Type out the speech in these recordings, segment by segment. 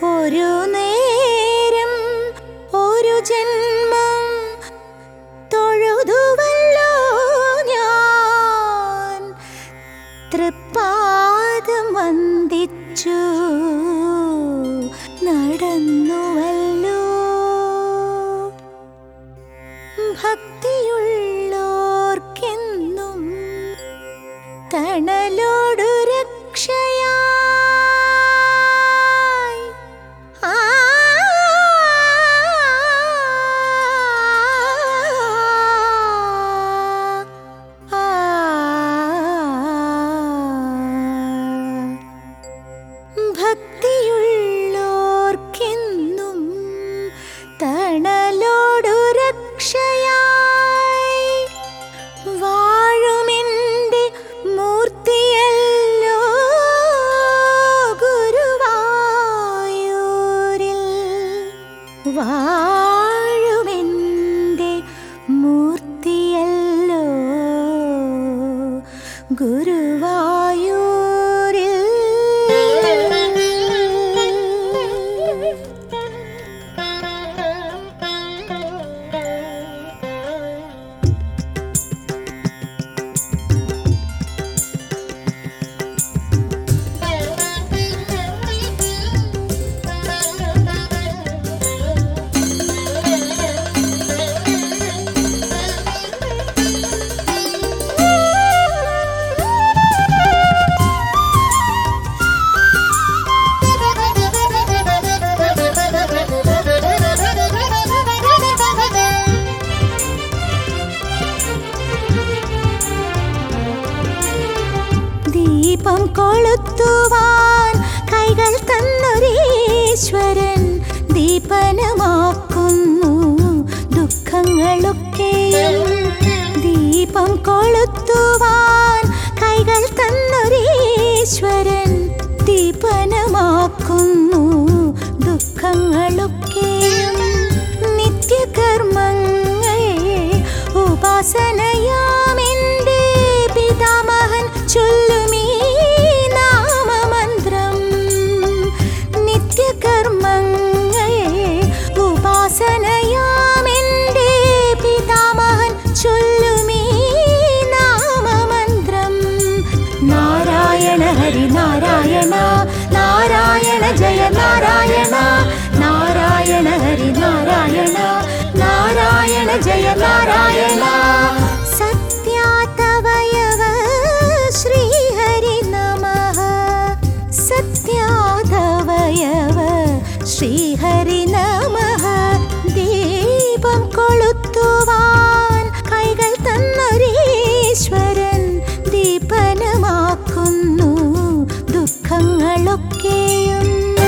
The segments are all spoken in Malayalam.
ഒരു നേരം ഒരു ജന്മം തൊഴുതുവല്ലോ ഞാൻ തൃപ്പാദം വന്ദിച്ചു നടന്നുവല്ലോ ഭക്തിയുള്ളോർക്കെന്നും തണലോടു രക്ഷയായി ആ ആ ഭക്തിയുള്ളോർക്കെന്നും തണലോടു രക്ഷയായി വാഴുമെൻ്റെ മൂർത്തിയല്ലോ ഗുരുവായൂരിൽ വാഴുമെൻ്റെ മൂർത്തിയല്ലോ ഗുരുവായൂരിൽ ദീപം കൊളുത്തുവാൻ കൈകൾ തന്നൊരീശ്വരൻ ദീപനമാക്കുന്നു ദുഃഖങ്ങളൊക്കെയും ദീപം കൊളുത്തുവാൻ കൈകൾ തന്നൊരീശ്വരൻ ദീപനമാക്കുന്നു ദുഃഖങ്ങളൊക്കെയും നിത്യകർമ്മങ്ങൾ ഉപാസനയാമെൻ്റെ പിതാമഹൻ ചൊല്ലുമീ നാമമന്ത്രം നിത്യകർമ്മങ്ങൾ ഉപാസനയാമെൻ്റെ പിതാമഹൻ ചൊല്ലുമീ നാമമന്ത്രം നാരായണ ഹരി നാരായണ നാരായണ ജയ നാരായണ നാരായണ ഹരി നാരായണ നാരായണ ജയ നാരായണ സത്യാതവയവ ശ്രീഹരി നമഃ സത്യാതവയവ ശ്രീഹരി നമഃ ദീപം കൊളുത്തുവാൻ കൈകൾ തന്നൊരീശ്വരൻ ദീപനമാക്കുന്നു ദുഃഖങ്ങളൊക്കെയും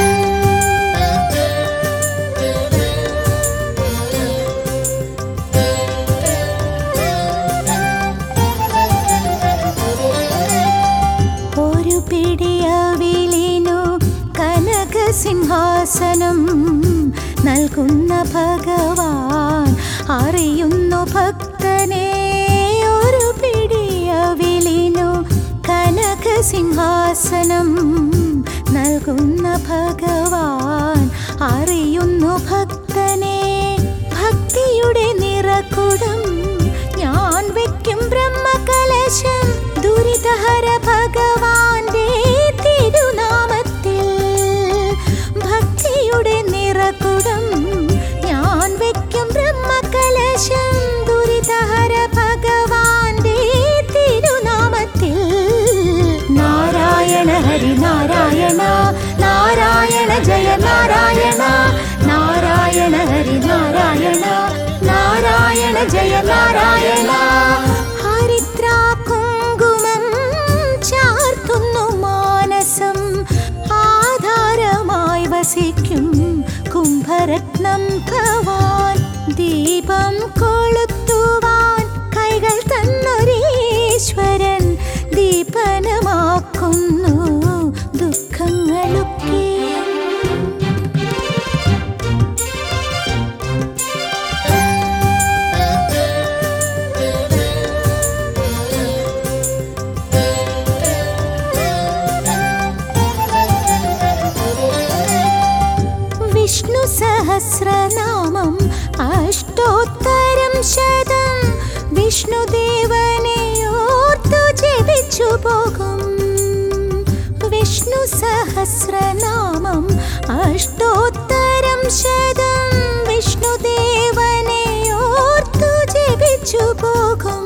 ഒരു പിടിയവിലിനു കനകസിംഹാസനം നൽകുന്ന ഭഗവാൻ അറിയുന്നു ഭക്തനെ ഒരു പിടിയവിലിനു കനകസിംഹാസനം നൽകുന്ന ഭഗവാൻ അറിയുന്നു ഭക്തനെ ഭക്തിയുടെ നിറകുടം ഞാൻ വയ്ക്കും ബ്രഹ്മകലശം ദുരിതഹര ഭഗവാന്റെ തിരുനാമത്തിൽ ഭക്തിയുടെ നിറകുടം ഞാൻ വയ്ക്കും ബ്രഹ്മകലശം ദുരിതഹര ഭഗവാന്റെ തിരുനാമത്തിൽ നാരായണ ഹരി നാരായണ നാരായണ ജയ നാരായണ നാരായണ ഹരി നാരായണ നാരായണ ജയ നാരായണ ഹരിദ്ര കുങ്കുമം ചാർത്തുന്നു മാനസം ആധാരമായി വസിക്കും കുംഭരത്നം ഭവാൻ ദീപം കൊളുത്തുവാൻ കൈകൾ തന്നൊരീശ്വരൻ ദീപനമാക്കുന്നു ദുഃഖങ്ങളൊക്കെയും സഹസ്രനാമം അഷ്ടോത്തരം ശതം വിഷ്ണുദേവനെ ഓർത്തു ജപിച്ചു പോകും വിഷ്ണു സഹസ്രനാമം അഷ്ടോത്തരം ശതം വിഷ്ണുദേവനെ ഓർത്തു ജപിച്ചു പോകും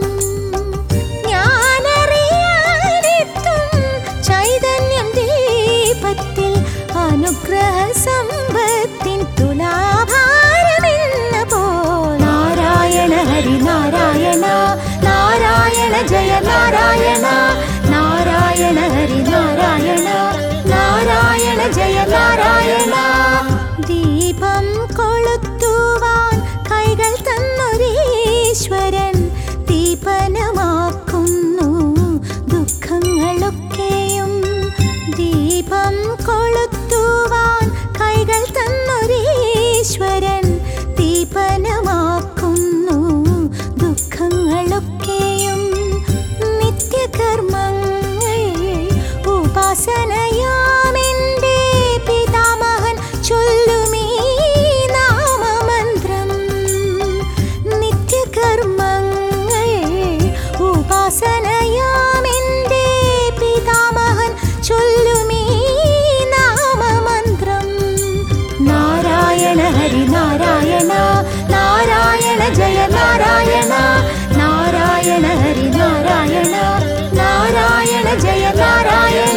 ഞാനറിയാനെത്തും ചൈതന്യം ദീപത്തിൽ അനുഗ്രഹ സമ്പത്തിൻ തുലാഭാരമെന്ന പോ നാരായണ ഹരി നാരായണ നാരായണ ജയ നാരായണ നാരായണ ഹരി നാരായണ നാരായണ ജയ നാരായണ ദീപം കൊളുത്തുവാൻ കൈകൾ തന്നൊരീശ്വരൻ ദീപനമാക്കുന്നു ദുഃഖങ്ങളൊക്കെയും ദീപം കൊളുത്തുവാൻ കൈകൾ തന്നൊരീശ്വരൻ ദീപനമാക്കുന്നു ദുഃഖങ്ങളൊക്കെയും നിത്യകർമ്മങ്ങൾ ഉപാസനയാമെൻ്റെ പിതാമഹൻ ചൊല്ലുമീ നാമമന്ത്രം നിത്യകർമ്മങ്ങൾ ഉപാസനയാമെൻ്റെ പിതാമഹൻ ചൊല്ലുമീ നാമമന്ത്രം നാരായണ ഹരി നാരായണ നാരായണ ജയ നാരായണ നാരായണ ഹരി നാരായണ നാരായണ ജയ നാരായണ